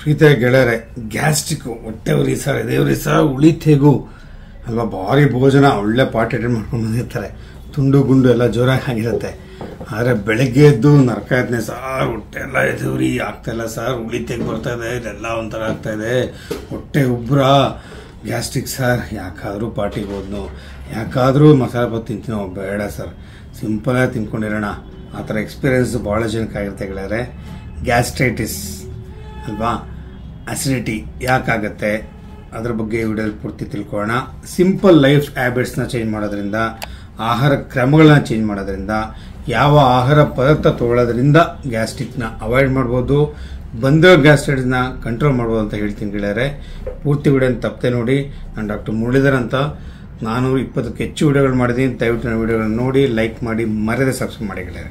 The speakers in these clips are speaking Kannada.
ಪ್ರೀತಿಯ ಗೆಳೆಯರೆ ಗ್ಯಾಸ್ಟ್ರಿಕ್ ಹೊಟ್ಟೆ ಉರಿ ಸರ್ ಎದೆ ಉರಿ ಸರ್ ಉಳಿತೆಗೂ ಅಲ್ವಾ ಭಾರಿ ಭೋಜನ ಒಳ್ಳೆ ಪಾರ್ಟಿ ಅಟೆಂಡ್ ಮಾಡ್ಕೊಂಡು ಬಂದಿರ್ತಾರೆ ತುಂಡು ಗುಂಡು ಎಲ್ಲ ಜೋರಾಗಿ ಆಗಿರುತ್ತೆ ಆದರೆ ಬೆಳಗ್ಗೆ ಎದ್ದು ನರಕ ಇದ್ನೆ ಸರ್ ಹೊಟ್ಟೆ ಎಲ್ಲ ಎದೆ ಉರಿ ಆಗ್ತಾ ಇಲ್ಲ ಸರ್ ಉಳಿತೆಗೆ ಬರ್ತಾ ಇದೆ ಇದೆಲ್ಲ ಒಂಥರ ಆಗ್ತಾ ಇದೆ ಹೊಟ್ಟೆ ಉಬ್ರ ಗ್ಯಾಸ್ಟ್ರಿಕ್ ಸರ್ ಯಾಕಾದರೂ ಪಾರ್ಟಿಗೆ ಹೋದ್ನು ಯಾಕಾದರೂ ಮಸಾಲೆ ಭಾತ್ ತಿಂತೀನೋ ಬೇಡ ಸರ್ ಸಿಂಪಲಾಗಿ ತಿನ್ಕೊಂಡಿರೋಣ ಆ ಥರ ಎಕ್ಸ್ಪೀರಿಯನ್ಸ್ ಭಾಳ ಜನಕ್ಕೆ ಆಗಿರುತ್ತೆ ಗೆಳೆಯರೆ ಗ್ಯಾಸ್ಟ್ರೈಟಿಸ್ ಅಲ್ವಾ ಅಸಿಡಿಟಿ ಯಾಕಾಗತ್ತೆ ಅದ್ರ ಬಗ್ಗೆ ಈ ವಿಡಿಯೋದಲ್ಲಿ ಪೂರ್ತಿ ತಿಳ್ಕೊಳ್ಳೋಣ ಸಿಂಪಲ್ ಲೈಫ್ ಹ್ಯಾಬಿಟ್ಸ್ನ ಚೇಂಜ್ ಮಾಡೋದ್ರಿಂದ ಆಹಾರ ಕ್ರಮಗಳನ್ನ ಚೇಂಜ್ ಮಾಡೋದ್ರಿಂದ ಯಾವ ಆಹಾರ ಪದಾರ್ಥ ತಗೊಳ್ಳೋದ್ರಿಂದ ಗ್ಯಾಸ್ಟ್ರಿಕ್ನ ಅವಾಯ್ಡ್ ಮಾಡ್ಬೋದು ಬಂದಿರೋ ಗ್ಯಾಸ್ಟ್ರೈಟಿಸ್ನ ಕಂಟ್ರೋಲ್ ಮಾಡ್ಬೋದು ಅಂತ ಹೇಳ್ತೀನಿ ಗೆಳೆಯರೆ ಪೂರ್ತಿ ವಿಡಿಯೋನ ತಪ್ಪದೆ ನೋಡಿ ನಾನು ಡಾಕ್ಟರ್ ಮುರಳೀಧರ್ ಅಂತ ನಾನು ಇಪ್ಪತ್ತಕ್ಕೆ ಹೆಚ್ಚು ವಿಡಿಯೋಗಳು ಮಾಡಿದ್ದೀನಿ ದಯವಿಟ್ಟು ನನ್ನ ವಿಡಿಯೋಗಳನ್ನ ನೋಡಿ ಲೈಕ್ ಮಾಡಿ ಮರೆಯದೆ ಸಬ್ಸ್ಕ್ರೈಬ್ ಮಾಡಿ ಗೆಳೆಯರೆ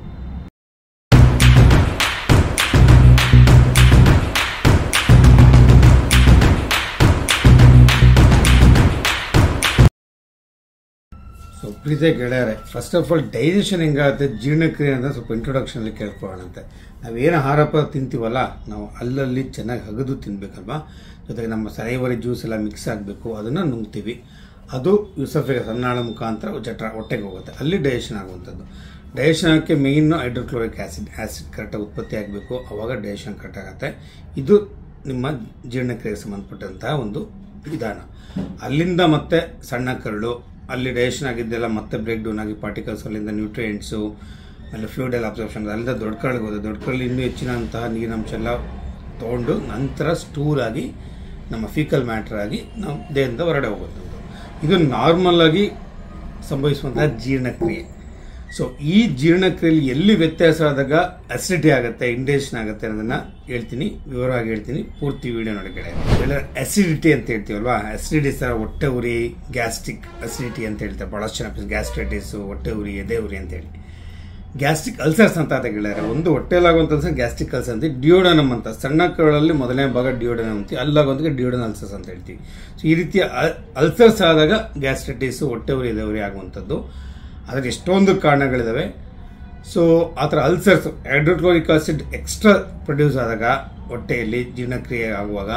ಸೊ ಪ್ರೀತಿಯ ಗೆಳೆಯರೆ ಫಸ್ಟ್ ಆಫ್ ಆಲ್ ಡೈಜೆಷನ್ ಹೆಂಗಾಗುತ್ತೆ ಜೀರ್ಣಕ್ರಿಯೆ ಅಂತ ಸ್ವಲ್ಪ ಇಂಟ್ರೊಡಕ್ಷನಲ್ಲಿ ಕೇಳ್ಕೊಳ್ಳೋಣಂತೆ ನಾವೇನು ಆಹಾರ ಪದಾರ್ಥ ತಿಂತೀವಲ್ಲ ನಾವು ಅಲ್ಲಲ್ಲಿ ಚೆನ್ನಾಗಿ ಹಗದು ತಿನ್ಬೇಕಲ್ವಾ ಜೊತೆಗೆ ನಮ್ಮ ಸರೈವರಿ ಜ್ಯೂಸ್ ಎಲ್ಲ ಮಿಕ್ಸ್ ಆಗಬೇಕು ಅದನ್ನು ನುಂಗ್ತೀವಿ ಅದು ಯೂಸಫಿಗೆ ಸನ್ನಾಳ ಮುಖಾಂತರ ಜಠರ ಹೊಟ್ಟೆಗೆ ಹೋಗುತ್ತೆ ಅಲ್ಲಿ ಡೈಜೆಷನ್ ಆಗುವಂಥದ್ದು ಡೈಜೆಷನ್ ಆಗೋಕ್ಕೆ ಮೇಯ್ನು ಹೈಡ್ರೋಕ್ಲೋರಿಕ್ ಆ್ಯಸಿಡ್ ಆ್ಯಸಿಡ್ ಕರೆಕ್ಟಾಗಿ ಉತ್ಪತ್ತಿ ಆಗಬೇಕು ಅವಾಗ ಡೈಜೆಷನ್ ಕರೆಕ್ಟ್ ಆಗುತ್ತೆ ಇದು ನಿಮ್ಮ ಜೀರ್ಣಕ್ರಿಯೆಗೆ ಸಂಬಂಧಪಟ್ಟಂತಹ ಒಂದು ವಿಧಾನ ಅಲ್ಲಿಂದ ಮತ್ತೆ ಸಣ್ಣ ಕರಳು ಅಲ್ಲಿ ಡೈಜೆಷನ್ ಆಗಿದ್ದೆಲ್ಲ ಮತ್ತೆ ಬ್ರೇಕ್ ಡೌನ್ ಆಗಿ ಪಾರ್ಟಿಕಲ್ಸ್ ಅಲ್ಲಿಂದ ನ್ಯೂಟ್ರಿಯೆಂಟ್ಸು ಆಮೇಲೆ ಫ್ಲೂಯಿಡ್ ಎಲ್ಲ ಅಬ್ಸರ್ಪ್ಷನ್ ಅಲ್ಲಿಂದ ದೊಡ್ಡ ಕರಳಿಗೆ ಹೋದೆ ದೊಡ್ಡ ಕರಳು ಇನ್ನೂ ಹೆಚ್ಚಿನಂತಹ ನೀರಿನಂಶ ಎಲ್ಲ ತೊಗೊಂಡು ನಂತರ ಸ್ಟೂರ್ ಆಗಿ ನಮ್ಮ ಫೀಕಲ್ ಮ್ಯಾಟ್ರ್ ಆಗಿ ನಾವು ದೇಹದಿಂದ ಹೊರಡೆ ಹೋಗುವಂಥದ್ದು ಇದು ನಾರ್ಮಲ್ ಆಗಿ ಸಂಭವಿಸುವಂತಹ ಜೀರ್ಣಕ್ರಿಯೆ ಸೊ ಈ ಜೀರ್ಣಕ್ರಿಯೆಯಲ್ಲಿ ಎಲ್ಲಿ ವ್ಯತ್ಯಾಸ ಆದಾಗ ಅಸಿಡಿಟಿ ಆಗುತ್ತೆ ಇಂಡೇಷನ್ ಆಗುತ್ತೆ ಅನ್ನೋದನ್ನ ಹೇಳ್ತೀನಿ ವಿವರವಾಗಿ ಹೇಳ್ತೀನಿ ಪೂರ್ತಿ ವಿಡಿಯೋ ನೋಡಿ ಗೆಳೆಯ ಅಸಿಡಿಟಿ ಅಂತ ಹೇಳ್ತೀವಲ್ವಾ ಅಸಿಡಿಟಿ ಸರ ಹೊಟ್ಟೆ ಉರಿ ಗ್ಯಾಸ್ಟ್ರಿಕ್ ಅಸಿಡಿಟಿ ಅಂತ ಹೇಳ್ತಾರೆ ಬಹಳಷ್ಟು ಜನ ಗ್ಯಾಸ್ಟ್ರೈಟಿಸ್ ಹೊಟ್ಟೆ ಉರಿ ಎದೆ ಉರಿ ಅಂತ ಹೇಳಿ ಗ್ಯಾಸ್ಟ್ರಿಕ್ ಅಲ್ಸರ್ಸ್ ಅಂತ ಅದ ಗೆಳೆಯರೆ ಒಂದು ಹೊಟ್ಟೆಲಾಗುವಂತ ಗ್ಯಾಸ್ಟ್ರಿಕ್ ಅಲ್ಸರ್ ಅಂತ ಡಿಯೋಡನಮ್ ಅಂತ ಸಣ್ಣ ಕರಳಲ್ಲಿ ಮೊದಲನೇ ಭಾಗ ಡಿಯೋಡನಮ್ ಅಂತೀವಿ ಅಲ್ಲಾಗುವಂತ ಡಿಯೋಡನ್ ಅಲ್ಸರ್ಸ್ ಅಂತ ಹೇಳ್ತೀವಿ ಸೊ ಈ ರೀತಿಯ ಅಲ್ಸರ್ಸ್ ಆದಾಗ ಗ್ಯಾಸ್ಟ್ರೈಟಿಸ್ ಹೊಟ್ಟೆ ಉರಿ ಎದೆ ಉರಿ ಆಗುವಂಥದ್ದು ಅದಕ್ಕೆ ಎಷ್ಟೊಂದು ಕಾರಣಗಳಿದಾವೆ ಸೊ ಆ ಥರ ulcers hydrochloric acid extra produce ಆದಾಗ ಹೊಟ್ಟೆಯಲ್ಲಿ ಜೀರ್ಣಕ್ರಿಯೆ ಆಗುವಾಗ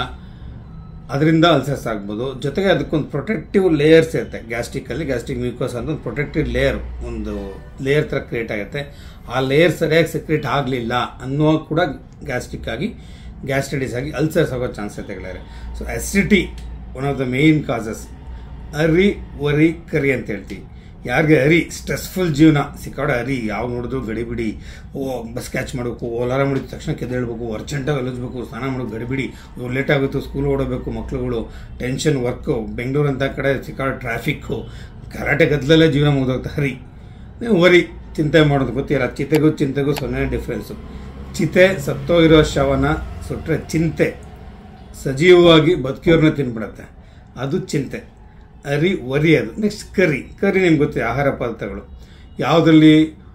ಅದರಿಂದ ಅಲ್ಸರ್ಸ್ ಆಗ್ಬೋದು ಜೊತೆಗೆ ಅದಕ್ಕೊಂದು ಪ್ರೊಟೆಕ್ಟಿವ್ ಲೇಯರ್ಸ್ ಇರುತ್ತೆ ಗ್ಯಾಸ್ಟ್ರಿಕಲ್ಲಿ ಗ್ಯಾಸ್ಟ್ರಿಕ್ ಮ್ಯೂಕೋಸ್ ಅಂತ ಒಂದು ಪ್ರೊಟೆಕ್ಟಿವ್ ಲೇಯರ್ ಒಂದು ಲೇಯರ್ ಥರ ಕ್ರಿಯೇಟ್ ಆಗುತ್ತೆ ಆ ಲೇಯರ್ ಸರಿಯಾಗಿ ಸೆಕ್ರೇಟ್ ಆಗಲಿಲ್ಲ ಅನ್ನೋ ಕೂಡ ಗ್ಯಾಸ್ಟ್ರಿಕ್ ಆಗಿ ಗ್ಯಾಸ್ಟ್ರೈಟಿಸ್ ಆಗಿ ಅಲ್ಸರ್ಸ್ ಆಗೋ ಚಾನ್ಸ್ ಇರುತ್ತೆ ಗೆಳೆಯರೆ so acidity one of the main causes hurry worry curry ಅಂತ ಹೇಳ್ತೀವಿ ಯಾರಿಗೆ ಅರಿ ಸ್ಟ್ರೆಸ್ಫುಲ್ ಜೀವನ ಸಿಕ್ಕಾಡ ಅರಿ ಯಾವ ನೋಡಿದ್ರು ಗಡಿಬಿಡಿ ಓ ಬಸ್ ಕ್ಯಾಚ್ ಮಾಡಬೇಕು ಓಲಾರ ಮಾಡಿದ ತಕ್ಷಣ ಕೆದ್ದೇಳ್ಬೇಕು ಅರ್ಜೆಂಟಾಗಿ ಅಲಿಸ್ಬೇಕು ಸ್ನಾನ ಮಾಡೋದು ಗಡಿಬಿಡಿ ಲೇಟ್ ಆಗುತ್ತೆ ಸ್ಕೂಲ್ ಓಡಬೇಕು ಮಕ್ಳುಗಳು ಟೆನ್ಷನ್ ವರ್ಕು ಬೆಂಗಳೂರು ಅಂತ ಕಡೆ ಸಿಕ್ಕಾಡ ಟ್ರಾಫಿಕ್ಕು ಕರಾಟೆ ಗದ್ದಲಲ್ಲೇ ಜೀವನ ಮುಗಿದೋಗ್ತಾ ಹರಿ ನೀವು ವರಿ ಚಿಂತೆ ಮಾಡೋದು ಗೊತ್ತಿಲ್ಲ ಚಿತೆಗೂ ಚಿಂತೆಗೂ ಸೊನ್ನೆ ಡಿಫ್ರೆನ್ಸು ಚಿತೆ ಸತ್ತೋಗಿರೋ ಶವನ ಸುಟ್ಟರೆ ಚಿಂತೆ ಸಜೀವವಾಗಿ ಬದುಕಿಯೋರ್ನ ತಿನ್ಬಿಡತ್ತೆ ಅದು ಚಿಂತೆ ಅರಿ ವರಿ ಅದು ನೆಕ್ಸ್ಟ್ ಕರಿ ಕರಿ ನಿಮ್ಗೆ ಗೊತ್ತಿದೆ ಆಹಾರ ಪದಾರ್ಥಗಳು ಯಾವುದರಲ್ಲಿ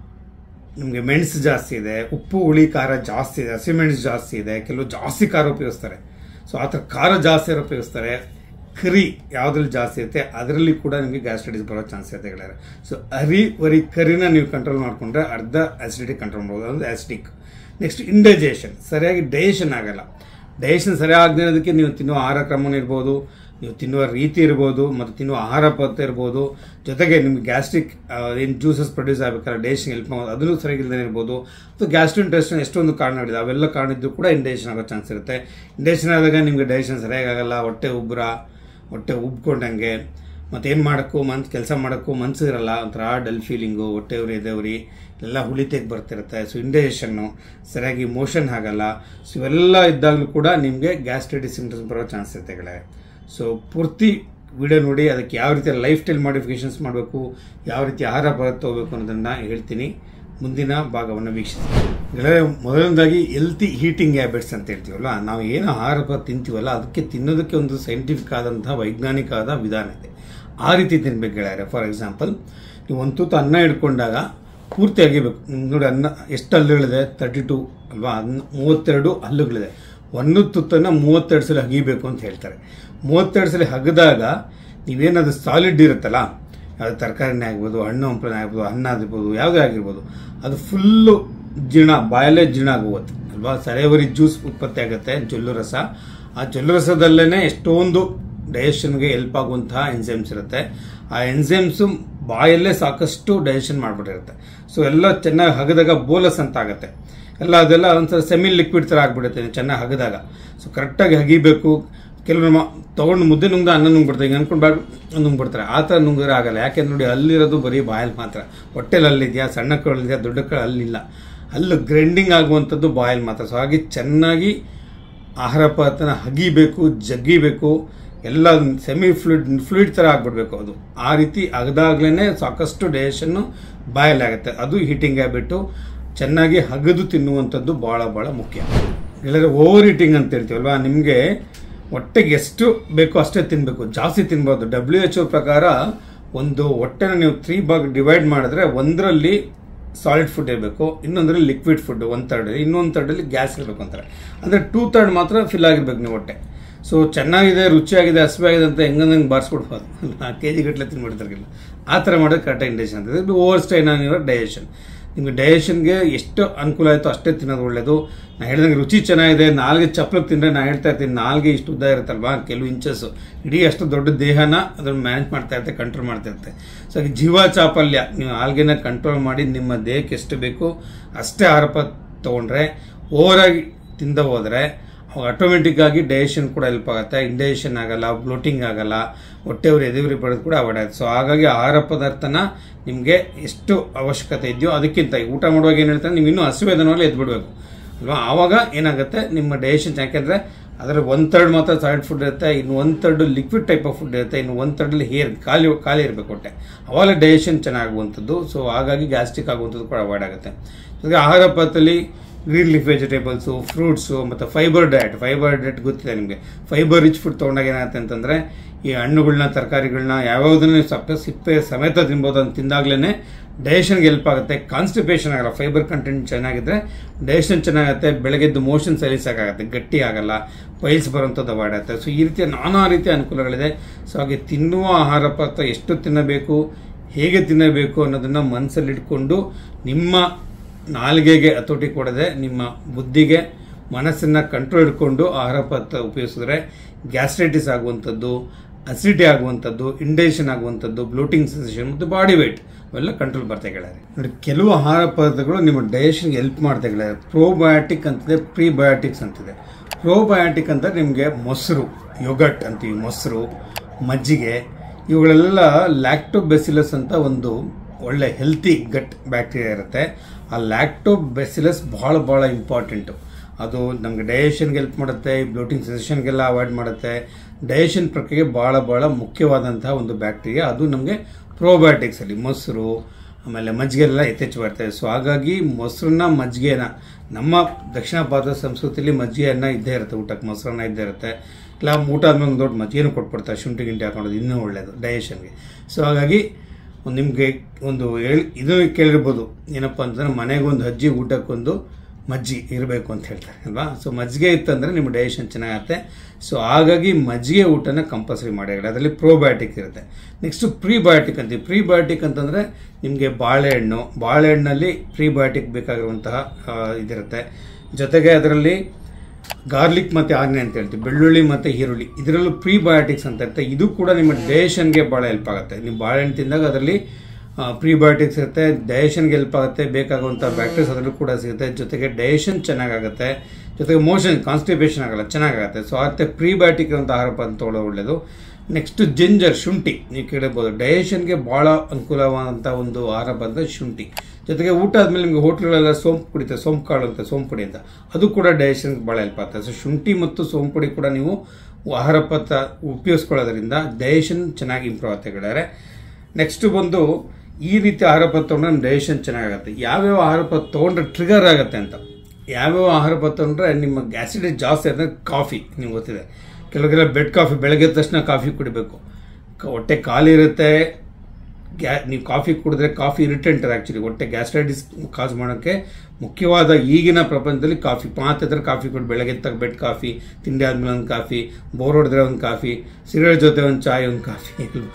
ನಿಮಗೆ ಮೆಣಸು ಜಾಸ್ತಿ ಇದೆ ಉಪ್ಪು ಹುಳಿ ಖಾರ ಜಾಸ್ತಿ ಇದೆ ಹಸಿಮೆಣಸು ಜಾಸ್ತಿ ಇದೆ ಕೆಲವು ಜಾಸ್ತಿ ಖಾರ ಉಪಯೋಗಿಸ್ತಾರೆ ಸೊ ಆ ಥರ ಖಾರ ಜಾಸ್ತಿ ಉಪಯೋಗಿಸ್ತಾರೆ ಕರಿ ಯಾವುದ್ರಲ್ಲಿ ಜಾಸ್ತಿ ಇರುತ್ತೆ ಅದರಲ್ಲಿ ಕೂಡ ನಿಮಗೆ ಗ್ಯಾಸ್ಟ್ರೈಟಿಸ್ ಬರೋ ಚಾನ್ಸ್ ಇರುತ್ತೆ ಗೆಳೆಯರೆ ಸೊ ಅರಿ ವರಿ ಕರಿನ ನೀವು ಕಂಟ್ರೋಲ್ ಮಾಡಿಕೊಂಡ್ರೆ ಅರ್ಧ ಆಸಿಡಿಟಿ ಕಂಟ್ರೋಲ್ ಮಾಡ್ಬೋದು ಅಂದ್ರೆ ಆಸಿಡಿಕ್ ನೆಕ್ಸ್ಟ್ ಇಂಡೈಜೇಷನ್ ಸರಿಯಾಗಿ ಡೈಜೆಷನ್ ಆಗಲ್ಲ ಡೈಜೆಷನ್ ಸರಿಯಾಗದೇ ಅದಕ್ಕೆ ನೀವು ತಿನ್ನುವ ಆಹಾರ ಕ್ರಮನ ಇರ್ಬೋದು ನೀವು ತಿನ್ನುವ ರೀತಿ ಇರ್ಬೋದು ಮತ್ತು ತಿನ್ನುವ ಆಹಾರ ಪದ್ಧತಿ ಇರ್ಬೋದು ಜೊತೆಗೆ ನಿಮ್ಗೆ ಗ್ಯಾಸ್ಟ್ರಿಕ್ ಏನು ಜ್ಯೂಸಸ್ ಪ್ರೊಡ್ಯೂಸ್ ಆಗಬೇಕಾದ್ರೆ ಡೈಜೆಷನ್ ಹೆಲ್ಪ್ ಮಾಡೋದು ಅದನ್ನು ಸರಿಯಾಗಿಲ್ಲದೆ ಇರ್ಬೋದು ಅಥವಾ ಗ್ಯಾಸ್ಟ್ರಿಕ್ ಇಂಟೆಸ್ಟಿನ್ ಎಷ್ಟೊಂದು ಕಾರಣಗಳಿದೆ ಅವೆಲ್ಲ ಕಾರಣ ಇದ್ದು ಕೂಡ ಇಂಡೈಜೆಷನ್ ಆಗೋ ಚಾನ್ಸ್ ಇರುತ್ತೆ ಇಂಡೈಜೆಷನ್ ಆದಾಗ ನಿಮಗೆ ಡೈಜೆಷನ್ ಸರಿಯಾಗಲ್ಲ ಹೊಟ್ಟೆ ಉಬ್ರ ಹೊಟ್ಟೆ ಉಬ್ಕೊಂಡಂಗೆ ಮತ್ತೇನು ಮಾಡೋಕ್ಕೂ ಮನ್ಸು ಕೆಲಸ ಮಾಡೋಕ್ಕೂ ಮನ್ಸು ಇರಲ್ಲ ಒಂಥರ ಡಲ್ ಫೀಲಿಂಗು ಹೊಟ್ಟೆ ಉರಿ ಎದೆ ಉರಿ ಎಲ್ಲ ಹುಳಿತೆಗೆ ಬರ್ತಿರುತ್ತೆ ಸೊ ಇಂಡೈಜೆಷನ್ನು ಸರಿಯಾಗಿ ಮೋಷನ್ ಆಗಲ್ಲ ಸೊ ಇವೆಲ್ಲ ಇದ್ದಾಗಲೂ ಕೂಡ ನಿಮಗೆ ಗ್ಯಾಸ್ಟ್ರೈಟಿಸ್ ಸಿಂಪ್ಟಮ್ಸ್ ಬರೋ ಚಾನ್ಸ್ ಇರುತ್ತೆ ಸೊ ಪೂರ್ತಿ ವಿಡಿಯೋ ನೋಡಿ ಅದಕ್ಕೆ ಯಾವ ರೀತಿ ಲೈಫ್ ಸ್ಟೈಲ್ ಮಾಡಿಫಿಕೇಶನ್ಸ್ ಮಾಡಬೇಕು ಯಾವ ರೀತಿ ಆಹಾರ ಪದಾರ್ಥ ಹೋಗಬೇಕು ಅನ್ನೋದನ್ನು ಹೇಳ್ತೀನಿ ಮುಂದಿನ ಭಾಗವನ್ನು ವೀಕ್ಷಿಸಿ ಗೆಳೆಯ ಮೊದಲನೇದಾಗಿ ಎಲ್ತಿ ಹೀಟಿಂಗ್ ಹ್ಯಾಬಿಟ್ಸ್ ಅಂತ ಹೇಳ್ತೀವಲ್ಲ ನಾವು ಏನು ಆಹಾರ ಪದಾರ್ಥ ತಿಂತೀವಲ್ಲ ಅದಕ್ಕೆ ತಿನ್ನೋದಕ್ಕೆ ಒಂದು ಸೈಂಟಿಫಿಕ್ ಆದಂತಹ ವೈಜ್ಞಾನಿಕ ಆದ ವಿಧಾನ ಇದೆ ಆ ರೀತಿ ತಿನ್ಬೇಕು ಗೆಳೆಯರೆ ಫಾರ್ ಎಕ್ಸಾಂಪಲ್ ನೀವು ಒಂದು ತೂತು ಅನ್ನ ಹಿಡ್ಕೊಂಡಾಗ ಪೂರ್ತಿ ಅಗಿಬೇಕು ನಿಮ್ಗೆ ನೋಡಿ ಅನ್ನ ಎಷ್ಟು ಹಲ್ಲುಗಳಿದೆ ತರ್ಟಿ ಟು ಅಲ್ವಾ ಅನ್ನ ಮೂವತ್ತೆರಡು ಹಲ್ಲುಗಳಿದೆ ಒಂದು ತುತ್ತನ್ನು ಮೂವತ್ತೆರಡು ಸಲ ಅಗಿಬೇಕು ಅಂತ ಹೇಳ್ತಾರೆ ಮೂವತ್ತೆರಡು ಸಲ ಹಗದಾಗ ನೀವೇನದು ಸಾಲಿಡ್ ಇರುತ್ತಲ್ಲ ಅದು ತರಕಾರಿನೇ ಆಗ್ಬೋದು ಹಣ್ಣು ಹಂಪಲನೇ ಆಗ್ಬೋದು ಅನ್ನ ಆಗಿರ್ಬೋದು ಯಾವುದೇ ಆಗಿರ್ಬೋದು ಅದು ಫುಲ್ಲು ಜೀರ್ಣ ಬಾಯಲ್ಲೇ ಜೀರ್ಣ ಆಗೋಗುತ್ತೆ ಅಲ್ವಾ ಅಲ್ವಾ ಸರೇವರಿ ಜ್ಯೂಸ್ ಉತ್ಪತ್ತಿ ಆಗುತ್ತೆ ಜೊಲ್ಲು ರಸ ಆ ಜೊಲ್ಲು ರಸದಲ್ಲೇ ಎಷ್ಟೊಂದು ಡೈಜೆಷನ್ಗೆ ಹೆಲ್ಪ್ ಆಗುವಂತಹ ಎನ್ಸೈಮ್ಸ್ ಇರುತ್ತೆ ಆ ಎನ್ಸೈಮ್ಸು ಬಾಯಲ್ಲೇ ಸಾಕಷ್ಟು ಡೈಜೆಷನ್ ಮಾಡಿಬಿಟ್ಟಿರುತ್ತೆ ಸೊ ಎಲ್ಲ ಚೆನ್ನಾಗಿ ಹಗದಾಗ ಬೋಲಸ್ ಅಂತ ಆಗುತ್ತೆ ಎಲ್ಲ ಅದೆಲ್ಲ ಒಂಥರ ಸೆಮಿ ಲಿಕ್ವಿಡ್ ಥರ ಆಗ್ಬಿಡುತ್ತೆ ಚೆನ್ನಾಗಿ ಹಗದಾಗ ಸೊ ಕರೆಕ್ಟಾಗಿ ಹಗಿಬೇಕು ಕೆಲವರು ಮ- ತಗೊಂಡು ಮುದ್ದೆ ನುಂಗ್ದ ಅನ್ನ ನುಂಗ್ಬಿಡ್ತಾರೆ ಈಗ ಅನ್ಕೊಂಡು ನುಂಗ್ಬಿಡ್ತಾರೆ ಆ ಥರ ನುಂಗಿದ್ರೆ ಆಗಲ್ಲ ಯಾಕೆ ನೋಡಿ ಅಲ್ಲಿರೋದು ಬರೀ ಬಾಯಲ್ಲಿ ಮಾತ್ರ ಹೊಟ್ಟೆಲಿ ಅಲ್ಲಿದೆಯಾ ಸಣ್ಣ ಕರಳಿದೆಯಾ ದೊಡ್ಡ ಕರಳು ಅಲ್ಲಿಲ್ಲ ಅಲ್ಲೂ ಗ್ರೈಂಡಿಂಗ್ ಆಗುವಂಥದ್ದು ಬಾಯಲ್ಲಿ ಮಾತ್ರ ಸೊ ಹಾಗೆ ಚೆನ್ನಾಗಿ ಆಹಾರ ಪದಾರ್ಥನ ಹಗಿಬೇಕು ಜಗ್ಗಿಬೇಕು ಎಲ್ಲ ಸೆಮಿ ಫ್ಲೂಯಿಡ್ ಫ್ಲೂಯಿಡ್ ಥರ ಆಗ್ಬಿಡ್ಬೇಕು ಅದು ಆ ರೀತಿ ಅಗದಾಗ್ಲೇ ಸಾಕಷ್ಟು ಡೈಜೆಷನ್ನು ಬಾಯಲ್ಲಿ ಆಗುತ್ತೆ ಅದು ಹೀಟಿಂಗ್ ಆಗಿಬಿಟ್ಟು ಚೆನ್ನಾಗಿ ಹಗದು ತಿನ್ನುವಂಥದ್ದು ಭಾಳ ಭಾಳ ಮುಖ್ಯ ಇಲ್ಲದ್ರೆ ಓವರ್ ಈಟಿಂಗ್ ಅಂತ ಹೇಳ್ತೀವಲ್ವಾ ನಿಮಗೆ ಹೊಟ್ಟೆಗೆ ಎಷ್ಟು ಬೇಕೋ ಅಷ್ಟೇ ತಿನ್ನಬೇಕು ಜಾಸ್ತಿ ತಿನ್ಬಾರ್ದು ಡಬ್ಲ್ಯೂ ಎಚ್ ಒ ಪ್ರಕಾರ ಒಂದು ಹೊಟ್ಟೆನ ನೀವು ತ್ರೀ ಭಾಗ ಡಿವೈಡ್ ಮಾಡಿದ್ರೆ ಒಂದರಲ್ಲಿ ಸಾಲಿಡ್ ಫುಡ್ ಇರಬೇಕು ಇನ್ನೊಂದರಲ್ಲಿ ಲಿಕ್ವಿಡ್ ಫುಡ್ ಒಂದು ತರ್ಡ್ ಇನ್ನೊಂದು ತರ್ಡಲ್ಲಿ ಗ್ಯಾಸ್ ಇರಬೇಕು ಅಂತಾರೆ ಅಂದರೆ ಟೂ ತರ್ಡ್ ಮಾತ್ರ ಫಿಲ್ ಆಗಿರ್ಬೇಕು ನೀವು ಹೊಟ್ಟೆ ಸೊ ಚೆನ್ನಾಗಿದೆ ರುಚಿಯಾಗಿದೆ ಹಸಿವಾಗಿದೆ ಅಂತ ಹೆಂಗಂದಂಗೆ ಬಾರಿಸ್ಬಿಡ್ಬಾರ್ದು ಕೆ ಜಿ ಗಟ್ಟಲೆ ತಿನ್ಬಿಡ್ತಾರಿಲ್ಲ ಆ ಥರ ಮಾಡೋದು ಕರೆಕ್ಟಾಗಿ ಇಂಡೈಜೆಷನ್ ಅಂತ ಇದು ಓವರ್ ಸ್ಟೈನ್ ಆಗಿರೋ ಡೈಜೆಷನ್ ನಿಮಗೆ ಡೈಜೆಷನ್ಗೆ ಎಷ್ಟು ಅನುಕೂಲ ಆಯಿತು ಅಷ್ಟೇ ತಿನ್ನೋದು ಒಳ್ಳೆಯದು ನಾನು ಹೇಳ್ದಂಗೆ ರುಚಿ ಚೆನ್ನಾಗಿದೆ ನಾಲ್ಗೆ ಚಪ್ಪಲಿಗೆ ತಿಂದರೆ ನಾನು ಹೇಳ್ತಾ ಇರ್ತೀನಿ ನಾಲ್ಗೆ ಇಷ್ಟು ಉದ್ದ ಇರುತ್ತಲ್ವಾ ಕೆಲವು ಇಂಚಸ್ಸು ಇಡೀ ಅಷ್ಟು ದೊಡ್ಡ ದೇಹನ ಅದನ್ನು ಮ್ಯಾನೇಜ್ ಮಾಡ್ತಾ ಇರುತ್ತೆ ಕಂಟ್ರೋಲ್ ಮಾಡ್ತಾ ಇರುತ್ತೆ ಸೊ ಹಾಗೆ ಜೀವ ಚಾಪಲ್ಯ ನೀವು ನಾಲ್ಗೆನ ಕಂಟ್ರೋಲ್ ಮಾಡಿ ನಿಮ್ಮ ದೇಹಕ್ಕೆ ಎಷ್ಟು ಬೇಕು ಅಷ್ಟೇ ಆಹಾರ ಪದಾರ್ಥ ತೊಗೊಂಡ್ರೆ ಓವರಾಗಿ ತಿಂದ ಹೋದರೆ ಅವಾಗ ಆಟೋಮೆಟಿಕ್ ಆಗಿ ಡೈಜೆಷನ್ ಕೂಡ ಹೆಲ್ಪ್ ಆಗುತ್ತೆ ಇಂಡೈಜೆಷನ್ ಆಗಲ್ಲ ಬ್ಲೋಟಿಂಗ್ ಆಗಲ್ಲ ಹೊಟ್ಟೆವ್ರು ಎದುರು ಪಡೆದು ಕೂಡ ಅವಾಯ್ಡ್ ಆಗುತ್ತೆ ಸೊ ಹಾಗಾಗಿ ಆಹಾರ ಪದಾರ್ಥನ ನಿಮಗೆ ಎಷ್ಟು ಅವಶ್ಯಕತೆ ಇದೆಯೋ ಅದಕ್ಕಿಂತ ಈ ಊಟ ಮಾಡುವಾಗ ಏನು ಹೇಳ್ತಾರೆ ನೀವು ಇನ್ನೂ ಹಸಿವೆದನವಲ್ಲಿ ಎದ್ದು ಬಿಡಬೇಕು ಅಲ್ವಾ ಆವಾಗ ಏನಾಗುತ್ತೆ ನಿಮ್ಮ ಡೈಜೆಷನ್ ಯಾಕೆಂದರೆ ಅದರ ಒನ್ ತರ್ಡ್ ಮಾತ್ರ ಸಾಲಿಡ್ ಫುಡ್ ಇರುತ್ತೆ ಇನ್ನು one third liquid type of food ಇರುತ್ತೆ ಇನ್ನು ಒನ್ ತರ್ಡಲ್ಲಿ ಹೇರ್ ಖಾಲಿ ಖಾಲಿ ಇರಬೇಕು ಹೊಟ್ಟೆ ಅವಾಗ ಡೈಜೆಷನ್ ಚೆನ್ನಾಗುವಂಥದ್ದು ಸೊ ಹಾಗಾಗಿ ಗ್ಯಾಸ್ಟ್ರಿಕ್ ಆಗುವಂಥದ್ದು ಕೂಡ ಅವಾಯ್ಡ್ ಆಗುತ್ತೆ ಜೊತೆಗೆ ಆಹಾರ ಪದಾರ್ಥದಲ್ಲಿ ಗ್ರೀನ್ ಲೀಫ್ ವೆಜಿಟೇಬಲ್ಸು ಫ್ರೂಟ್ಸು ಮತ್ತು ಫೈಬರ್ ಡಯಟ್ ಫೈಬರ್ ಡಯಟ್ ಗೊತ್ತಿದೆ ನಿಮಗೆ ಫೈಬರ್ ರಿಚ್ ಫುಡ್ ತೊಗೊಂಡಾಗ ಏನಾಗುತ್ತೆ ಅಂತಂದರೆ ಈ ಹಣ್ಣುಗಳನ್ನ ತರಕಾರಿಗಳನ್ನ ಯಾವ್ಯಾವುದನ್ನು ಸಪ್ಪ ಸಿಪ್ಪೆ ಸಮೇತ ತಿನ್ಬೋದು ಅಂತ ತಿಂದಾಗ್ಲೇ ಡೈಜೆಷನ್ಗೆ ಹೆಲ್ಪ್ ಆಗುತ್ತೆ ಕಾನ್ಸ್ಟಿಪೇಷನ್ ಆಗಲ್ಲ ಫೈಬರ್ ಕಂಟೆಂಟ್ ಚೆನ್ನಾಗಿದ್ರೆ ಡೈಜೆಷನ್ ಚೆನ್ನಾಗುತ್ತೆ ಬೆಳಗ್ಗೆದ್ದು ಮೋಷನ್ ಸಲೀಸಾಗುತ್ತೆ ಗಟ್ಟಿ ಆಗಲ್ಲ ಪೈಲ್ಸ್ ಬರುವಂಥದ್ದು ಅವಾಯ್ಡ್ ಆಗುತ್ತೆ ಸೊ ಈ ರೀತಿಯ ನಾನಾ ರೀತಿಯ ಅನುಕೂಲಗಳಿದೆ ಸೊ ಹಾಗೆ ತಿನ್ನುವ ಆಹಾರ ಪದಾರ್ಥ ಎಷ್ಟು ತಿನ್ನಬೇಕು ಹೇಗೆ ತಿನ್ನಬೇಕು ಅನ್ನೋದನ್ನು ಮನಸ್ಸಲ್ಲಿಟ್ಕೊಂಡು ನಿಮ್ಮ ನಾಲಿಗೆಗೆ ಹತೋಟಿ ಕೊಡದೆ ನಿಮ್ಮ ಬುದ್ಧಿಗೆ ಮನಸ್ಸನ್ನು ಕಂಟ್ರೋಲ್ ಇಟ್ಕೊಂಡು ಆಹಾರ ಪದಾರ್ಥ ಉಪಯೋಗಿಸಿದ್ರೆ ಗ್ಯಾಸ್ಟ್ರೈಟಿಸ್ ಆಗುವಂಥದ್ದು ಅಸಿಡಿಟಿ ಆಗುವಂಥದ್ದು ಇಂಡೈಜೆಷನ್ ಆಗುವಂಥದ್ದು ಬ್ಲೋಟಿಂಗ್ ಸೆನ್ಸೇಷನ್ ಮತ್ತು ಬಾಡಿ ವೆಯ್ಟ್ ಅವೆಲ್ಲ ಕಂಟ್ರೋಲ್ ಬರ್ತಾ ಗೆಳೆಯರೆ ನೋಡಿ ಕೆಲವು ಆಹಾರ ಪದಾರ್ಥಗಳು ನಿಮ್ಮ ಡೈಜೆಷನ್ಗೆ ಹೆಲ್ಪ್ ಮಾಡ್ತಾ ಗೆಳೆಯರೆ ಪ್ರೋಬಯೋಟಿಕ್ ಅಂತಿದೆ ಪ್ರೀಬಯೋಟಿಕ್ಸ್ ಅಂತಿದೆ ಪ್ರೋಬಯೋಟಿಕ್ ಅಂತ ನಿಮಗೆ ಮೊಸರು ಯೋಗಟ್ ಅಂತೀವಿ ಮೊಸರು ಮಜ್ಜಿಗೆ ಇವುಗಳೆಲ್ಲ ಲ್ಯಾಕ್ಟೋಬೆಸಿಲಸ್ ಅಂತ ಒಂದು ಒಳ್ಳೆ ಹೆಲ್ತಿ ಗಟ್ ಬ್ಯಾಕ್ಟೀರಿಯಾ ಇರುತ್ತೆ ಆ ಲ್ಯಾಕ್ಟೋಬೆಸಿಲಸ್ ಭಾಳ ಭಾಳ ಇಂಪಾರ್ಟೆಂಟು ಅದು ನಮಗೆ ಡೈಜೆಷನ್ಗೆ ಹೆಲ್ಪ್ ಮಾಡುತ್ತೆ ಬ್ಲೋಟಿಂಗ್ ಸೆನ್ಸೇಷನ್ಗೆಲ್ಲ ಅವಾಯ್ಡ್ ಮಾಡುತ್ತೆ ಡೈಜೆಷನ್ ಪ್ರಕ್ರಿಯೆಗೆ ಭಾಳ ಭಾಳ ಮುಖ್ಯವಾದಂತಹ ಒಂದು ಬ್ಯಾಕ್ಟೀರಿಯಾ ಅದು ನಮಗೆ ಪ್ರೋಬಯೋಟಿಕ್ಸ್ ಅಲ್ಲಿ ಮೊಸರು ಆಮೇಲೆ ಮಜ್ಜಿಗೆಲ್ಲ ಯಥೇಚ್ಛ ಬರ್ತದೆ ಸೊ ಹಾಗಾಗಿ ಮೊಸರನ್ನ ಮಜ್ಜಿಗೆನ ನಮ್ಮ ದಕ್ಷಿಣ ಭಾರತ ಸಂಸ್ಕೃತಿಯಲ್ಲಿ ಮಜ್ಜಿಗೆಯನ್ನ ಇದ್ದೇ ಇರುತ್ತೆ ಊಟಕ್ಕೆ ಮೊಸರನ್ನ ಇದ್ದೇ ಇರುತ್ತೆ ಇಲ್ಲ ಊಟ ಆದ್ಮೇಲೆ ಒಂದು ದೊಡ್ಡ ಮಜ್ಜಿಗೆನೂ ಕೊಟ್ಬಿಡ್ತಾರೆ ಶುಂಠಿ ಗಿಂಟಿ ಹಾಕೊಳ್ಳೋದು ಇನ್ನೂ ಒಳ್ಳೆಯದು ಡೈಜೆಷನ್ಗೆ ಸೊ ಹಾಗಾಗಿ ಒಂದು ನಿಮಗೆ ಒಂದು ಹೇಳಿ ಇದು ಕೇಳಿರ್ಬೋದು ಏನಪ್ಪ ಅಂತಂದ್ರೆ ಮನೆಗೆ ಒಂದು ಅಜ್ಜಿ ಊಟಕ್ಕೊಂದು ಮಜ್ಜಿ ಇರಬೇಕು ಅಂತ ಹೇಳ್ತಾರೆ ಅಲ್ವಾ ಸೊ ಮಜ್ಜಿಗೆ ಇತ್ತಂದ್ರೆ ನಿಮ್ಮ ಡೈಜೆಷನ್ ಚೆನ್ನಾಗತ್ತೆ ಸೊ ಹಾಗಾಗಿ ಮಜ್ಜಿಗೆ ಊಟನ ಕಂಪಲ್ಸರಿ ಮಾಡಿ ಅದರಲ್ಲಿ ಪ್ರೋಬಯೋಟಿಕ್ ಇರುತ್ತೆ ನೆಕ್ಸ್ಟ್ ಪ್ರೀಬಯೋಟಿಕ್ ಅಂತೀವಿ ಪ್ರೀಬಯೋಟಿಕ್ ಅಂತಂದ್ರೆ ನಿಮಗೆ ಬಾಳೆಹಣ್ಣು ಬಾಳೆಹಣ್ಣಲ್ಲಿ ಪ್ರೀಬಯೋಟಿಕ್ ಬೇಕಾಗಿರುವಂತಹ ಆ, ಇದಿರುತ್ತೆ ಜೊತೆಗೆ ಅದರಲ್ಲಿ ಗಾರ್ಲಿಕ್ ಮತ್ತೆ ಆನೆ ಅಂತ ಹೇಳ್ತೀವಿ ಬೆಳ್ಳುಳ್ಳಿ ಮತ್ತೆ ಈರುಳ್ಳಿ ಇದರಲ್ಲೂ ಪ್ರೀಬಯೋಟಿಕ್ಸ್ ಅಂತ ಇರುತ್ತೆ ಇದು ಕೂಡ ನಿಮ್ಮ ಡೈಜೆಷನ್ಗೆ ಭಾಳ ಹೆಲ್ಪ್ ಆಗುತ್ತೆ ನೀವು ಬಾಳೆಹಣ್ಣು ತಿಂದಾಗ ಅದರಲ್ಲಿ ಪ್ರೀಬಯೋಟಿಕ್ಸ್ ಇರುತ್ತೆ ಡೈಜೆಷನ್ಗೆ ಹೆಲ್ಪ್ ಆಗುತ್ತೆ ಬೇಕಾಗುವಂಥ ಬ್ಯಾಕ್ಟೀರಿಯಾಸ್ ಅದರಲ್ಲೂ ಕೂಡ ಸಿಗುತ್ತೆ ಜೊತೆಗೆ ಡೈಜೆಷನ್ ಚೆನ್ನಾಗಾಗುತ್ತೆ ಜೊತೆಗೆ ಮೋಷನ್ ಕಾನ್ಸ್ಟಿಪೇಷನ್ ಆಗಲ್ಲ ಚೆನ್ನಾಗಾಗುತ್ತೆ ಸೊ ಮತ್ತೆ ಪ್ರೀಬಯೋಟಿಕ್ ಇರುವಂಥ ಆಹಾರ ಪದಾರ್ಥ ತೊಗೊಳ್ಳೋದು ಒಳ್ಳೆಯದು ನೆಕ್ಸ್ಟ್ ಜಿಂಜರ್ ಶುಂಠಿ ನೀವು ಕೇಳಿರ್ಬೋದು ಡೈಜೆಷನ್ಗೆ ಭಾಳ ಅನುಕೂಲವಾದಂಥ ಒಂದು ಆಹಾರ ಪದಾರ್ಥ ಶುಂಠಿ ಜೊತೆಗೆ ಊಟ ಆದಮೇಲೆ ನಿಮಗೆ ಹೋಟ್ಲ್ಗಳೆಲ್ಲ ಸೋಂಪು ಕುಡಿತಾರೆ ಸೋಂಪು ಕಾಳು ಅಂತ ಸೋಂಪು ಪುಡಿ ಅಂತ ಅದು ಕೂಡ ಡೈಜೆಷನ್ಗೆ ಭಾಳ ಹೆಲ್ಪ್ ಆಗ್ತದೆ ಸೊ ಶುಂಠಿ ಮತ್ತು ಸೋಂಪು ಪುಡಿ ಕೂಡ ನೀವು ಆಹಾರ ಪದಾರ್ಥ ಉಪಯೋಗಿಸ್ಕೊಳ್ಳೋದ್ರಿಂದ ಡೈಜೆಷನ್ ಚೆನ್ನಾಗಿ ಇಂಪ್ರೂವ್ ಆಗುತ್ತೆ ಗೆಳೆಯರೆ ನೆಕ್ಸ್ಟ್ ಬಂದು ಈ ರೀತಿ ಆಹಾರ ಪದಾರ್ಥ ತೊಗೊಂಡ್ರೆ ನಮ್ಮ ಡೈಜೆಷನ್ ಚೆನ್ನಾಗಾಗುತ್ತೆ ಯಾವ್ಯಾವ ಆಹಾರ ಪದಾರ್ಥ ತೊಗೊಂಡ್ರೆ ಟ್ರಿಗರ್ ಆಗುತ್ತೆ ಅಂತ ಯಾವ್ಯಾವ ಆಹಾರ ಪದಾರ್ಥ ತೊಗೊಂಡ್ರೆ ನಿಮ್ಮ ಆಸಿಡಿಟಿ ಜಾಸ್ತಿ ಆದರೆ ಕಾಫಿ ನಿಮ್ಗೆ ಗೊತ್ತಿದೆ ಕೆಲವರಿಗೆಲ್ಲ ಬೆಡ್ ಕಾಫಿ ಬೆಳಗ್ಗೆ ಎದ್ದ ತಕ್ಷಣ ಕಾಫಿ ಕುಡಿಬೇಕು ಕ- ಹೊಟ್ಟೆ ಖಾಲಿ ಇರುತ್ತೆ ಗ್ಯಾ ನೀವು ಕಾಫಿ ಕುಡಿದ್ರೆ ಕಾಫಿ ಇರಿಟೆಂಟ್ ಅದು ಆ್ಯಕ್ಚುಲಿ ಹೊಟ್ಟೆ ಗ್ಯಾಸ್ಟ್ರೈಟಿಸ್ ಕಾಸ್ ಮಾಡೋಕ್ಕೆ ಮುಖ್ಯವಾದ ಈಗಿನ ಪ್ರಪಂಚದಲ್ಲಿ ಕಾಫಿ ಮಾತಿದ್ರೆ ಕಾಫಿ ಕುಡಿ ಬೆಳಗ್ಗೆ ಎದ್ದಾಗ ಬೆಡ್ ಕಾಫಿ ತಿಂಡಿ ಆದ್ಮೇಲೆ ಒಂದು ಕಾಫಿ ಬೋರ್ ಹೊಡೆದ್ರೆ ಒಂದು ಕಾಫಿ ಸಿಗರೇಟ್ ಜೊತೆ ಒಂದು ಚಾಯ್ ಒಂದು ಕಾಫಿ ಇಲ್ವಾ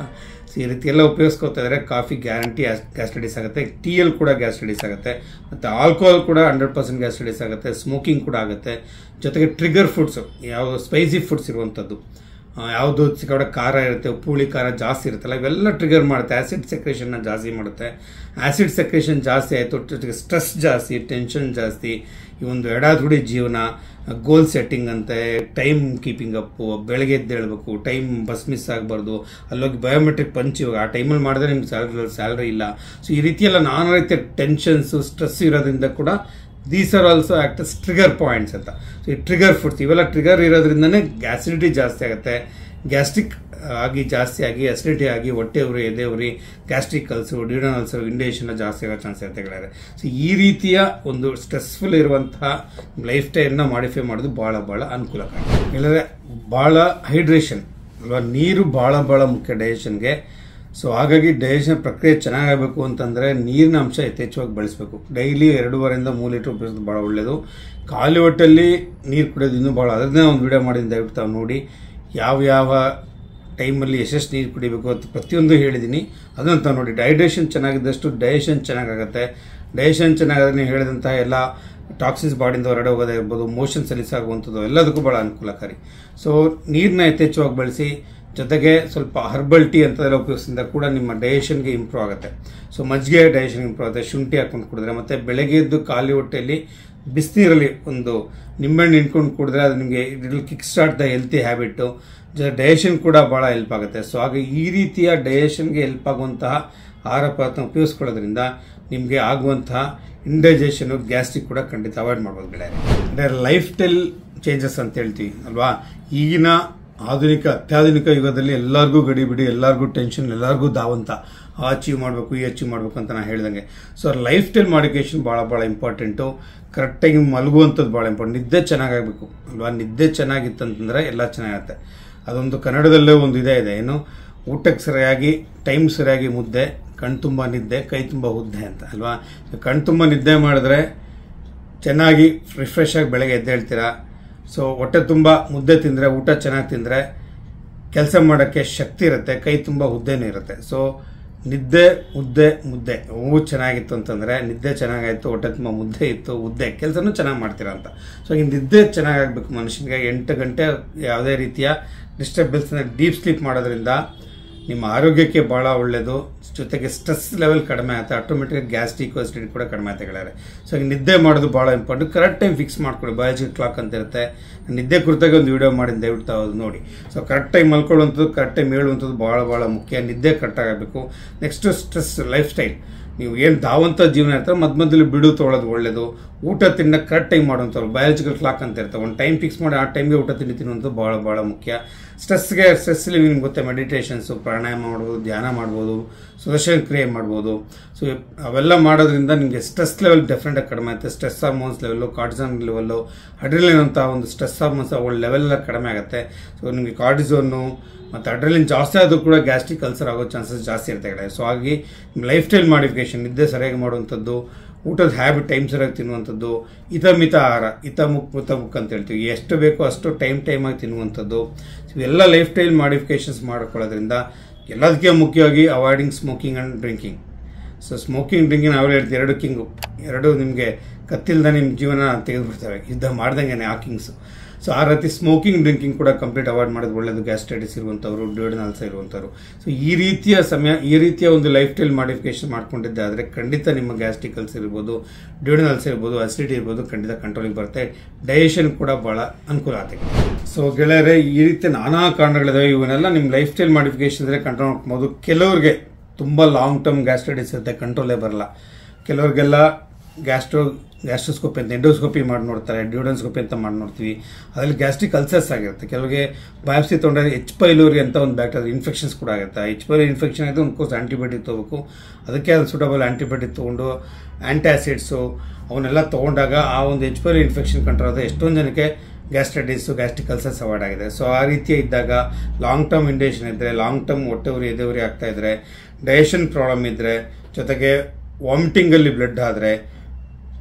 ಸೊ ಈ ರೀತಿ ಎಲ್ಲ ಉಪಯೋಗಿಸ್ಕೊತಾ ಇದ್ರೆ ಕಾಫಿ ಗ್ಯಾರಂಟಿ ಗ್ಯಾಸ್ಟ್ರೈಟಿಸ್ ಆಗುತ್ತೆ ಟೀಯಲ್ಲಿ ಕೂಡ ಗ್ಯಾಸ್ಟ್ರೈಟಿಸ್ ಆಗುತ್ತೆ ಮತ್ತು ಆಲ್ಕೋಹಾಲ್ ಕೂಡ ಹಂಡ್ರೆಡ್ ಪರ್ಸೆಂಟ್ ಗ್ಯಾಸ್ಟ್ರೈಟಿಸ್ ಆಗುತ್ತೆ ಸ್ಮೋಕಿಂಗ್ ಕೂಡ ಆಗುತ್ತೆ ಜೊತೆಗೆ ಟ್ರಿಗರ್ ಫುಡ್ಸು ಯಾವ ಸ್ಪೈಸಿ ಫುಡ್ಸ್ ಇರುವಂಥದ್ದು ಆ, ಯಾವುದು ಸಿಕ್ಕಾಪಟ್ಟೆ ಖಾರ ಇರುತ್ತೆ ಉಪ್ಪು ಹುಳಿ ಖಾರ ಜಾಸ್ತಿ ಇರುತ್ತಲ್ಲ ಇವೆಲ್ಲ ಟ್ರಿಗರ್ ಮಾಡುತ್ತೆ ಆ್ಯಸಿಡ್ ಸೆಕ್ರೇಷನ್ನ ಜಾಸ್ತಿ ಮಾಡುತ್ತೆ ಆ್ಯಸಿಡ್ ಸೆಕ್ರೇಷನ್ ಜಾಸ್ತಿ ಆಯಿತು ಜೊತೆಗೆ ಸ್ಟ್ರೆಸ್ ಜಾಸ್ತಿ ಟೆನ್ಷನ್ ಜಾಸ್ತಿ ಈ ಒಂದು ಎಡಾದುಡಿ ಜೀವನ ಗೋಲ್ ಸೆಟ್ಟಿಂಗ್ ಅಂತೆ ಟೈಮ್ ಕೀಪಿಂಗ್ ಅಪ್ಪು ಬೆಳಗ್ಗೆ ಎದ್ದೇಳಬೇಕು ಟೈಮ್ ಬಸ್ ಮಿಸ್ ಆಗಬಾರ್ದು ಅಲ್ಲೋಗಿ ಬಯೋಮೆಟ್ರಿಕ್ ಪಂಚ್ ಇವಾಗ ಆ ಟೈಮಲ್ಲಿ ಮಾಡಿದ್ರೆ ನಿಮ್ಗೆ ಸ್ಯಾಲ್ರಿ ಸ್ಯಾಲ್ರಿ ಇಲ್ಲ ಸೊ ಈ ರೀತಿ ಎಲ್ಲ ನಾನಾ ರೀತಿಯ ಟೆನ್ಷನ್ಸು ಸ್ಟ್ರೆಸ್ ಇರೋದ್ರಿಂದ ಕೂಡ these are also act as trigger points ಅಂತ ಸೊ ಈ ಟ್ರಿಗರ್ ಫುಡ್ಸ್ ಇವೆಲ್ಲ ಟ್ರಿಗರ್ ಇರೋದ್ರಿಂದನೇ ಗ್ಯಾಸಿಡಿಟಿ ಜಾಸ್ತಿ ಆಗುತ್ತೆ ಗ್ಯಾಸ್ಟ್ರಿಕ್ ಆಗಿ ಜಾಸ್ತಿ ಆಗಿ ಅಸಿಡಿಟಿ ಆಗಿ ಹೊಟ್ಟೆ ಉರಿ ಎದೆ ಉರಿ ಗ್ಯಾಸ್ಟ್ರಿಕ್ ಅಲ್ಸರು ಡ್ಯೂಡನ್ ಅಲ್ಸರು ಇಂಡೇಷನ್ ಜಾಸ್ತಿ ಆಗೋ ಚಾನ್ಸ್ ಇರುತ್ತೆ ಗೆಳೆಯರೆ ಸೊ ಈ ರೀತಿಯ ಒಂದು ಸ್ಟ್ರೆಸ್ಫುಲ್ ಇರುವಂತಹ ಲೈಫ್ ಸ್ಟೈಲ್ನ ಮಾಡಿಫೈ ಮಾಡೋದು ಭಾಳ ಭಾಳ ಅನುಕೂಲಕಾರಿ ಇಲ್ಲದ್ರೆ ಭಾಳ ಹೈಡ್ರೇಷನ್ ಅಲ್ವಾ ನೀರು ಭಾಳ ಭಾಳ ಮುಖ್ಯ ಡೈಜೆಷನ್ಗೆ ಸೊ ಹಾಗಾಗಿ ಡೈಜೆಷನ್ ಪ್ರಕ್ರಿಯೆ ಚೆನ್ನಾಗಬೇಕು ಅಂತಂದರೆ ನೀರಿನ ಅಂಶ ಯಥೇಚ್ಛವಾಗಿ ಬಳಸಬೇಕು ಡೈಲಿ ಎರಡೂವರೆಯಿಂದ ಮೂರು ಲೀಟ್ರ್ ಉಪಯೋಗಿಸೋದು ಭಾಳ ಒಳ್ಳೆಯದು ಖಾಲಿ ಹೊಟ್ಟೆಲ್ಲಿ ನೀರು ಕುಡಿಯೋದು ಇನ್ನೂ ಭಾಳ ಅದನ್ನೇ ಒಂದು ವಿಡಿಯೋ ಮಾಡಿದ್ದು ದಯವಿಟ್ಟು ತಾವು ನೋಡಿ ಯಾವ ಯಾವ ಟೈಮಲ್ಲಿ ಎಷ್ಟೆಷ್ಟು ನೀರು ಕುಡಿಬೇಕು ಅಂತ ಪ್ರತಿಯೊಂದು ಹೇಳಿದ್ದೀನಿ ಅದನ್ನು ತಾವು ನೋಡಿ ಡೈಜೆಷನ್ ಚೆನ್ನಾಗಿದ್ದಷ್ಟು ಡೈಜೆಷನ್ ಚೆನ್ನಾಗಾಗುತ್ತೆ ಡೈಜೆಷನ್ ಚೆನ್ನಾಗಾದ್ರೆ ನೀವು ಹೇಳಿದಂತಹ ಎಲ್ಲ ಟಾಕ್ಸಿನ್ಸ್ ಬಾಡಿಯಿಂದ ಹೊರಗಡೆ ಹೋಗೋದೇ ಇರ್ಬೋದು ಮೋಷನ್ ಸಲೀಸ್ ಆಗುವಂಥದ್ದು ಎಲ್ಲದಕ್ಕೂ ಭಾಳ ಅನುಕೂಲಕಾರಿ ಸೊ ನೀರನ್ನ ಯಥೇಚ್ಛವಾಗಿ ಬಳಸಿ ಜೊತೆಗೆ ಸ್ವಲ್ಪ ಹರ್ಬಲ್ ಟೀ ಅಂತದೆಲ್ಲ ಉಪಯೋಗಿಸಿದ ಕೂಡ ನಿಮ್ಮ ಡೈಜೆಷನ್ಗೆ ಇಂಪ್ರೂವ್ ಆಗುತ್ತೆ ಸೊ ಮಜ್ಜಿಗೆ ಡೈಜೆಷನ್ ಇಂಪ್ರೂವ್ ಆಗುತ್ತೆ ಶುಂಠಿ ಹಾಕೊಂಡು ಕುಡಿದ್ರೆ ಮತ್ತೆ ಬೆಳಗ್ಗೆ ಎದ್ದು ಖಾಲಿ ಹೊಟ್ಟೆಯಲ್ಲಿ ಬಿಸಿನೀರಲ್ಲಿ ಒಂದು ನಿಂಬೆಹಣ್ಣು ನಿಂತ್ಕೊಂಡು ಕುಡಿದ್ರೆ ಅದು ನಿಮಗೆ it kick start the healthy habit digestion ಕೂಡ ಭಾಳ ಹೆಲ್ಪ್ ಆಗುತ್ತೆ ಸೊ ಹಾಗೆ ಈ ರೀತಿಯ ಡೈಜೆಷನ್ಗೆ ಹೆಲ್ಪ್ ಆಗುವಂತಹ ಆಹಾರ ಪದಾರ್ಥ ಉಪಯೋಗಿಸ್ಕೊಳ್ಳೋದ್ರಿಂದ ನಿಮಗೆ ಆಗುವಂತಹ ಇಂಡೈಜೆಷನು ಗ್ಯಾಸ್ಟ್ರಿಕ್ ಕೂಡ ಖಂಡಿತ ಅವಾಯ್ಡ್ ಮಾಡ್ಬೋದು ಗೆಳೆಯರೆ ಲೈಫ್ ಸ್ಟೈಲ್ ಚೇಂಜಸ್ ಅಂತ ಹೇಳ್ತೀವಿ ಅಲ್ವಾ ಈಗಿನ ಆಧುನಿಕ ಅತ್ಯಾಧುನಿಕ ಯುಗದಲ್ಲಿ ಎಲ್ಲರಿಗೂ ಗಡಿ ಬಿಡಿ ಎಲ್ಲರಿಗೂ ಟೆನ್ಷನ್ ಎಲ್ಲರಿಗೂ ದಾವಂತ ಆ ಅಚೀವ್ ಮಾಡಬೇಕು ಈ ಅಚೀವ್ ಮಾಡಬೇಕು ಅಂತ ನಾನು ಹೇಳ್ದಂಗೆ ಸೊ ಲೈಫ್ ಸ್ಟೈಲ್ ಮಾಡಿಕೇಶನ್ ಭಾಳ ಭಾಳ ಇಂಪಾರ್ಟೆಂಟು ಕರೆಕ್ಟಾಗಿ ಮಲಗುವಂಥದ್ದು ಭಾಳ ಇಂಪಾರ್ಟೆಂಟ್ ನಿದ್ದೆ ಚೆನ್ನಾಗಾಗಬೇಕು ಅಲ್ವಾ ನಿದ್ದೆ ಚೆನ್ನಾಗಿತ್ತಂತಂದ್ರೆ ಎಲ್ಲ ಚೆನ್ನಾಗತ್ತೆ ಅದೊಂದು ಕನ್ನಡದಲ್ಲೇ ಒಂದು ಇದೇ ಇದೆ ಏನು ಊಟಕ್ಕೆ ಸರಿಯಾಗಿ ಟೈಮ್ ಸರಿಯಾಗಿ ಮುದ್ದೆ ಕಣ್ ತುಂಬ ನಿದ್ದೆ ಕೈ ತುಂಬ ಹುದ್ದೆ ಅಂತ ಅಲ್ವಾ ಕಣ್ ತುಂಬ ನಿದ್ದೆ ಮಾಡಿದ್ರೆ ಚೆನ್ನಾಗಿ ರಿಫ್ರೆಶ್ ಆಗಿ ಬೆಳಗ್ಗೆ ಎದ್ದೇಳ್ತೀರಾ ಸೊ ಹೊಟ್ಟೆ ತುಂಬ ಮುದ್ದೆ ತಿಂದರೆ ಊಟ ಚೆನ್ನಾಗಿ ತಿಂದರೆ ಕೆಲಸ ಮಾಡೋಕ್ಕೆ ಶಕ್ತಿ ಇರುತ್ತೆ ಕೈ ತುಂಬ ಹುದ್ದೆನೂ ಇರುತ್ತೆ ಸೊ ನಿದ್ದೆ ಮುದ್ದೆ ಮುದ್ದೆ ಹೂವು ಚೆನ್ನಾಗಿತ್ತು ಅಂತಂದರೆ ನಿದ್ದೆ ಚೆನ್ನಾಗಾಯಿತು ಹೊಟ್ಟೆ ತುಂಬ ಮುದ್ದೆ ಇತ್ತು ಮುದ್ದೆ ಕೆಲಸನೂ ಚೆನ್ನಾಗಿ ಮಾಡ್ತೀರಾ ಅಂತ ಸೊ ಈ ನಿದ್ದೆ ಚೆನ್ನಾಗಾಗಬೇಕು ಮನುಷ್ಯನಿಗೆ ಎಂಟು ಗಂಟೆ ಯಾವುದೇ ರೀತಿಯ ಡಿಸ್ಟರ್ಬೆನ್ಸ್ನ ಡೀಪ್ ಸ್ಲೀಪ್ ಮಾಡೋದ್ರಿಂದ ನಿಮ್ಮ ಆರೋಗ್ಯಕ್ಕೆ ಭಾಳ ಒಳ್ಳೆಯದು ಜೊತೆಗೆ ಸ್ಟ್ರೆಸ್ ಲೆವೆಲ್ ಕಡಿಮೆ ಆಗುತ್ತೆ ಆಟೋಮೆಟಿಕ್ ಗ್ಯಾಸ್ಟ್ರಿಕ್ ಅಸಿಡಿಟಿ ಕೂಡ ಕಡಿಮೆ ಆಗುತ್ತೆ ಗೆಳೆಯರೆ ಸೊ ಈಗ ನಿದ್ದೆ ಮಾಡೋದು ಭಾಳ ಇಂಪಾರ್ಟೆಂಟ್ ಕರೆಕ್ಟ್ ಟೈಮ್ ಫಿಕ್ಸ್ ಮಾಡ್ಕೊಳ್ಳಿ ಬಯಾಲಜಿಕಲ್ ಕ್ಲಾಕ್ ಅಂತ ಇರುತ್ತೆ ನಿದ್ದೆ ಕುರಿತಾಗಿ ಒಂದು ವಿಡಿಯೋ ಮಾಡಿದ್ದು ದಯವಿಟ್ಟು ತಾವು ಅದು ನೋಡಿ ಸೊ ಕರೆಕ್ಟ್ ಟೈಮ್ ಮಲ್ಕೊಳ್ಳುವಂಥದ್ದು ಕರೆಕ್ಟ್ ಟೈಮ್ ಹೇಳುವಂಥದ್ದು ಭಾಳ ಭಾಳ ಮುಖ್ಯ ನಿದ್ದೆ ಕರೆಕ್ಟಾಗಿ ಆಗಬೇಕು ನೆಕ್ಸ್ಟ್ ಸ್ಟ್ರೆಸ್ ಲೈಫ್ ಸ್ಟೈಲ್ ನೀವು ಏನು ಧಾವಂತ ಜೀವನ ಇರ್ತಾರೆ ಮಧ್ಯ ಮಧ್ಯದಲ್ಲಿ ಬಿಡು ತೊಗೊಳೋದು ಒಳ್ಳೇದು ಊಟ ತಿನ್ನ ಕರೆಕ್ಟ್ ಟೈಮ್ ಮಾಡುವಂಥವ್ರು ಬಯಾಲಜಿಕಲ್ ಕ್ಲಾಕ್ ಅಂತ ಇರ್ತವೆ ಒಂದು ಟೈಮ್ ಫಿಕ್ಸ್ ಮಾಡಿ ಆ ಟೈಮ್ಗೆ ಊಟ ತಿಂಡಿ ತಿನ್ನುವಂಥದ್ದು ಭಾಳ ಭಾಳ ಮುಖ್ಯ ಸ್ಟ್ರೆಸ್ಗೆ ಸ್ಟ್ರೆಸ್ ನಿಮ್ಗೆ ಗೊತ್ತೆ ಮೆಡಿಟೇಷನ್ಸು ಪ್ರಾಣಾಯಾಮ ಮಾಡ್ಬೋದು ಧ್ಯಾನ ಮಾಡ್ಬೋದು ಸುದರ್ಶನ ಕ್ರಿಯೆ ಮಾಡ್ಬೋದು ಸೊ ಅವೆಲ್ಲ ಮಾಡೋದ್ರಿಂದ ನಿಮಗೆ ಸ್ಟ್ರೆಸ್ ಲೆವೆಲ್ ಡೆಫಿನೆಟಾಗಿ ಕಡಿಮೆ ಆಗುತ್ತೆ stress hormones level cortisone level adrenaline ಅಂತ ಒಂದು ಸ್ಟ್ರೆಸ್ ಹಾರ್ಮೋನ್ಸ್ ಅವುಗಳ ಲೆವೆಲ್ ಎಲ್ಲ ಕಡಿಮೆ ಆಗುತ್ತೆ ಸೊ ನಿಮಗೆ ಕಾರ್ಟಿಸೋನು ಮತ್ತು ಅಡ್ರಲಿನ್ ಜಾಸ್ತಿ ಆದರೂ ಕೂಡ ಗ್ಯಾಸ್ಟ್ರಿಕ್ ಅಲ್ಸರ್ ಆಗೋ ಚಾನ್ಸಸ್ ಜಾಸ್ತಿ ಇರ್ತದೆ ಸೊ ಹಾಗಾಗಿ ಲೈಫ್ ಸ್ಟೈಲ್ ಮಾಡಿಫಿಕೇಶನ್ ನಿದ್ದೆ ಸರಿಯಾಗಿ ಮಾಡುವಂಥದ್ದು ಊಟದ ಹ್ಯಾಬಿಟ್ ಟೈಮ್ ಸರಿಯಾಗಿ ತಿನ್ನುವಂಥದ್ದು ಹಿತಮಿತ ಆಹಾರ ಹಿತಮುಕ್ ಮುಕ್ ಅಂತ ಹೇಳ್ತೀವಿ ಎಷ್ಟು ಬೇಕೋ ಅಷ್ಟು ಟೈಮ್ ಟೈಮಾಗಿ ತಿನ್ನುವಂಥದ್ದು ಇವೆಲ್ಲ ಲೈಫ್ ಸ್ಟೈಲ್ ಮಾಡಿಫಿಕೇಶನ್ಸ್ ಮಾಡ್ಕೊಳ್ಳೋದ್ರಿಂದ ಎಲ್ಲದಕ್ಕಿಂತ ಮುಖ್ಯವಾಗಿ avoiding smoking and drinking so smoking drinking ನಾವೇ ಹೇಳ್ತೀವಿ ಎರಡು ಕಿಂಗು ಎರಡು ನಿಮಗೆ ಕತ್ತಿಲ್ದ ನಿಮ್ಮ ಜೀವನ ತೆಗೆದುಬಿಡ್ತವೆ ಯುದ್ಧ ಮಾಡ್ದಂಗೆ ಆ ಕಿಂಗ್ಸು ಸೊ ಆ ರೀತಿ ಸ್ಮೋಕಿಂಗ್ ಡ್ರಿಂಕಿಂಗ್ ಕೂಡ ಕಂಪ್ಲೀಟ್ ಅವಾಯ್ಡ್ ಮಾಡೋದು ಒಳ್ಳೆಯದು ಗ್ಯಾಸ್ಟ್ರೈಟಿಸ್ ಇರುವಂಥವ್ರು ಡ್ಯೂಡನ್ ಅಲ್ಸ ಇರುವಂಥವ್ರು ಸೊ ಈ ರೀತಿಯ ಸಮಯ ಈ ರೀತಿಯ ಒಂದು ಲೈಫ್ ಸ್ಟೈಲ್ ಮಾಡಿಫಿಕೇಶನ್ ಮಾಡ್ಕೊಂಡಿದ್ದೆ ಆದರೆ ಖಂಡಿತ ನಿಮ್ಮ ಗ್ಯಾಸ್ಟ್ರಿಕ್ ಅಲ್ಸ್ ಇರ್ಬೋದು ಡ್ಯೂಡನ್ ಅಲ್ಸ ಇರ್ಬೋದು ಅಸಿಡಿಟಿ ಇರ್ಬೋದು ಖಂಡಿತ ಕಂಟ್ರೋಲಿಗೆ ಬರುತ್ತೆ ಡೈಜೆಷನ್ ಕೂಡ ಭಾಳ ಅನುಕೂಲ ಆಗುತ್ತೆ ಸೊ ಗೆಳೆಯರೆ ಈ ರೀತಿ ನಾನಾ ಕಾರಣಗಳಿದಾವೆ ಇವನ್ನೆಲ್ಲ ನಿಮ್ಮ ಲೈಫ್ ಸ್ಟೈಲ್ ಮಾಡಿಫಿಕೇಶನ್ ಇದ್ರೆ ಕಂಟ್ರೋಲ್ ಮಾಡ್ಬೋದು ಕೆಲವ್ರಿಗೆ ತುಂಬ ಲಾಂಗ್ ಟರ್ಮ್ ಗ್ಯಾಸ್ಟ್ರೈಟಿಸ್ ಇರುತ್ತೆ ಕಂಟ್ರೋಲೇ ಬರಲ್ಲ ಕೆಲವ್ರಿಗೆಲ್ಲ ಗ್ಯಾಸ್ಟ್ರೋ ಗ್ಯಾಸ್ಟ್ರೋಸ್ಕೋಪಿ ಅಂತ ಎಂಡೋಸ್ಕೋಪಿ ಮಾಡಿ ನೋಡ್ತಾರೆ ಡ್ಯೂಡನ್ಸ್ಕೋಪಿ ಅಂತ ಮಾಡಿ ನೋಡ್ತೀವಿ ಅದರಲ್ಲಿ ಗ್ಯಾಸ್ಟ್ರಿಕ್ ಅಲ್ಸರ್ಸ್ ಆಗಿರುತ್ತೆ ಕೆಲವರಿಗೆ ಬಯಾಪ್ಸಿ ತೊಗೊಂಡ್ರೆ ಎಚ್ ಪೈಲೋರಿ ಅಂತ ಒಂದು ಬ್ಯಾಕ್ಟೀರಿಯಾ ಇನ್ಫೆಕ್ಷನ್ಸ್ ಕೂಡ ಆಗುತ್ತೆ ಎಚ್ ಪೈಲೋರಿ ಇನ್ಫೆಕ್ಷನ್ ಆಯಿತು ಒಂದು ಕೋರ್ಸ್ ಆಂಟಿಬಯೋಟಿಕ್ ತೊಗೋಬೇಕು ಅದಕ್ಕೆ ಅದು ಸೂಟಬಲ್ ಆಂಟಿಬಯೋಟಿಕ್ ತೊಗೊಂಡು ಆ್ಯಂಟಾಸಿಡ್ಸು ಅವನ್ನೆಲ್ಲ ತೊಗೊಂಡಾಗ ಆ ಒಂದು ಎಚ್ ಪೈಲೋರಿ ಇನ್ಫೆಕ್ಷನ್ ಕಂಟ್ರೋಲ್ ಆದರೆ ಎಷ್ಟೊಂದು ಜನಕ್ಕೆ ಗ್ಯಾಸ್ಟ್ರೈಟಿಸು ಗ್ಯಾಸ್ಟ್ರಿಕ್ ಅಲ್ಸರ್ಸ್ ಅವಾಯ್ಡ್ ಆಗಿದೆ ಸೊ ಆ ರೀತಿಯ ಇದ್ದಾಗ ಲಾಂಗ್ ಟರ್ಮ್ ಇಂಡೇಷನ್ ಇದ್ದರೆ ಲಾಂಗ್ ಟರ್ಮ್ ಹೊಟ್ಟೆ ಉರಿ ಎದೆ ಉರಿ ಆಗ್ತಾ ಇದ್ರೆ ಡೈಜೆಷನ್ ಪ್ರಾಬ್ಲಮ್ ಇದ್ದರೆ ಜೊತೆಗೆ ವಾಮಿಟಿಂಗಲ್ಲಿ ಬ್ಲಡ್ ಆದರೆ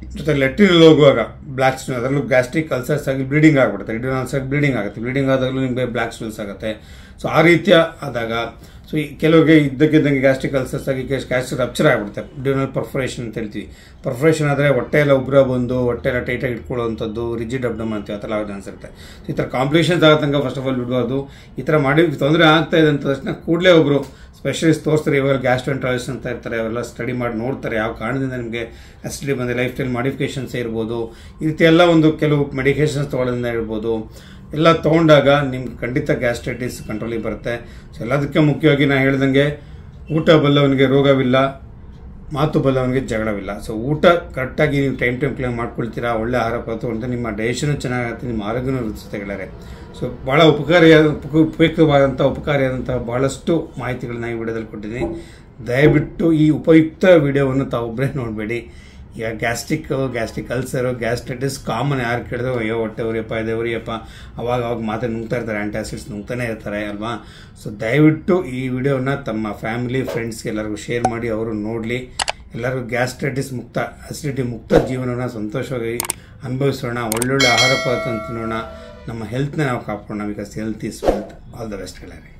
ಜೊತೆಗೆ ಲೆಟ್ರಿನಲ್ಲಿ ಹೋಗುವಾಗ ಬ್ಲ್ಯಾಕ್ ಸ್ಟೂಲ್ ಅದರಲ್ಲೂ ಗ್ಯಾಸ್ಟ್ರಿಕ್ ಅಲ್ಸರ್ಸ್ ಆಗಿ ಬ್ಲೀಡಿಂಗ್ ಆಗ್ಬಿಡುತ್ತೆ ರಿಡಿನ್ ಅಲ್ಸರ್ ಬ್ಲೀಡಿಂಗ್ ಆಗುತ್ತೆ ಬ್ಲೀಡಿಂಗ್ ಆದಾಗಲೂ ನಿಮಗೆ ಬ್ಲ್ಯಾಕ್ ಸ್ಟೂಲ್ಸ್ ಆಗುತ್ತೆ ಸೊ ಆ ರೀತಿಯ ಆದಾಗ ಸೊ ಈ ಕೆಲವರಿಗೆ ಇದ್ದಕ್ಕಿದ್ದಂಗೆ ಗ್ಯಾಸ್ಟ್ರಿಕ್ ಅಲ್ಸರ್ಸ್ ಆಗಿ ಗ್ಯಾಸ್ಟ್ರಿಕ್ ರಪ್ಚರ್ ಆಗಿಬಿಡುತ್ತೆ ಡ್ಯೂನಲ್ ಪರ್ಫರೇಷನ್ ಅಂತ ಹೇಳ್ತೀವಿ ಪರ್ಫರೇಷನ್ ಆದರೆ ಹೊಟ್ಟೆ ಎಲ್ಲ ಉಬ್ರ ಬಂದು ಹೊಟ್ಟೆ ಎಲ್ಲ ಟೈಟಾಗಿ ಇಟ್ಕೊಳ್ಳುವಂಥದ್ದು ರಿಜಿಡ್ ಅಬ್ಡಮ್ ಅಂತೀವಿ ಆ ಥರ ಆಗೋದು ಅನ್ಸುತ್ತೆ ಸೊ ಈ ಥರ ಕಾಂಪ್ಲಿಕೇಶನ್ಸ್ ಆಗೋ ತನಕ ಫಸ್ಟ್ ಆಫ್ ಆಲ್ ಬಿಡಬಾರ್ದು ಈ ಥರ ಮಾಡಿ ತೊಂದರೆ ಆಗ್ತಾ ಇದೆ ಅಂತ ತಕ್ಷಣ ಕೂಡಲೇ ಒಬ್ಬರು ಸ್ಪೆಷಲಿಸ್ಟ್ ತೋರಿಸ್ತಾರೆ ಇವಾಗ ಗ್ಯಾಸ್ಟ್ರೆಂಟ್ರಾಲಜಿಸ್ಟ್ ಅಂತ ಇರ್ತಾರೆ ಅವೆಲ್ಲ ಸ್ಟಡಿ ಮಾಡಿ ನೋಡ್ತಾರೆ ಯಾವ ಕಾರಣದಿಂದ ನಿಮಗೆ ಅಸಿಡಿಟಿ ಬಂದಿದೆ ಲೈಫ್ ಸ್ಟೈಲ್ ಮಾಡಿಫಿಕೇಶನ್ಸ್ ಇರ್ಬೋದು ಈ ರೀತಿ ಎಲ್ಲ ಒಂದು ಕೆಲವು ಮೆಡಿಕೇಶನ್ಸ್ ತೊಗೊಳ್ಳೋದ್ರಿಂದ ಇರ್ಬೋದು ಎಲ್ಲ ತೊಗೊಂಡಾಗ ನಿಮ್ಗೆ ಖಂಡಿತ ಗ್ಯಾಸ್ಟ್ರೈಟಿಸ್ ಕಂಟ್ರೋಲಿಗೆ ಬರುತ್ತೆ ಸೊ ಎಲ್ಲದಕ್ಕೆ ಮುಖ್ಯವಾಗಿ ನಾನು ಹೇಳ್ದಂಗೆ ಊಟ ಬಲ್ಲವನಿಗೆ ರೋಗವಿಲ್ಲ ಮಾತು ಬಲ್ಲವನಿಗೆ ಜಗಳವಿಲ್ಲ ಸೊ ಊಟ ಕರೆಕ್ಟಾಗಿ ನೀವು ಟೈಮ್ ಟೈಮ್ ಕ್ಲೀನ್ ಮಾಡ್ಕೊಳ್ತೀರಾ ಒಳ್ಳೆ ಆಹಾರ ಪದಾರ್ಥ ನಿಮ್ಮ ಡೈಜೆಷನ್ ಚೆನ್ನಾಗುತ್ತೆ ನಿಮ್ಮ ಆರೋಗ್ಯನೂ ವೃದ್ಧಿಸುತ್ತೆ ಗೆಳೆಯರೆ ಸೊ ಭಾಳ ಉಪಕಾರಿಯಾದ ಉಪ- ಉಪಯುಕ್ತವಾದಂಥ ಉಪಕಾರಿಯಾದಂಥ ಬಹಳಷ್ಟು ಮಾಹಿತಿಗಳನ್ನ ಈ ವಿಡಿಯೋದಲ್ಲಿ ಕೊಟ್ಟಿದ್ದೀನಿ ದಯವಿಟ್ಟು ಈ ಉಪಯುಕ್ತ ವಿಡಿಯೋವನ್ನು ತಾವೊಬ್ಬರೇ ನೋಡಬೇಡಿ ಈಗ gastric gastric ulcer gastritis common ಯಾರು ಕೇಳಿದ್ರು ಅಯ್ಯೋ ಹೊಟ್ಟೆ ಉರಿಯಪ್ಪ ಇದೆ ಉರಿಯಪ್ಪ ಅವಾಗ ಅವಾಗ ಮಾತೆ ನುಗ್ತಾ ಇರ್ತಾರೆ ಆ್ಯಂಟಾಸಿಡ್ಸ್ ನುಗ್ತಾನೆ ಇರ್ತಾರೆ ಅಲ್ವಾ ಸೊ ದಯವಿಟ್ಟು ಈ ವಿಡಿಯೋನ ತಮ್ಮ ಫ್ಯಾಮಿಲಿ ಫ್ರೆಂಡ್ಸ್ಗೆ ಎಲ್ಲರಿಗೂ ಶೇರ್ ಮಾಡಿ ಅವರು ನೋಡಲಿ ಎಲ್ಲರಿಗೂ ಗ್ಯಾಸ್ಟ್ರೈಟಿಸ್ ಮುಕ್ತ ಅಸಿಡಿಟಿ ಮುಕ್ತ ಜೀವನವನ್ನು ಸಂತೋಷವಾಗಿ ಅನುಭವಿಸೋಣ ಒಳ್ಳೊಳ್ಳೆ ಆಹಾರ ಪದಾರ್ಥ ತಿನ್ನೋಣ ನಮ್ಮ ಹೆಲ್ತ್ನ ನಾವು ಕಾಪಾಡೋಣ because health is wealth all the best ಗೆಳೆಯರೆ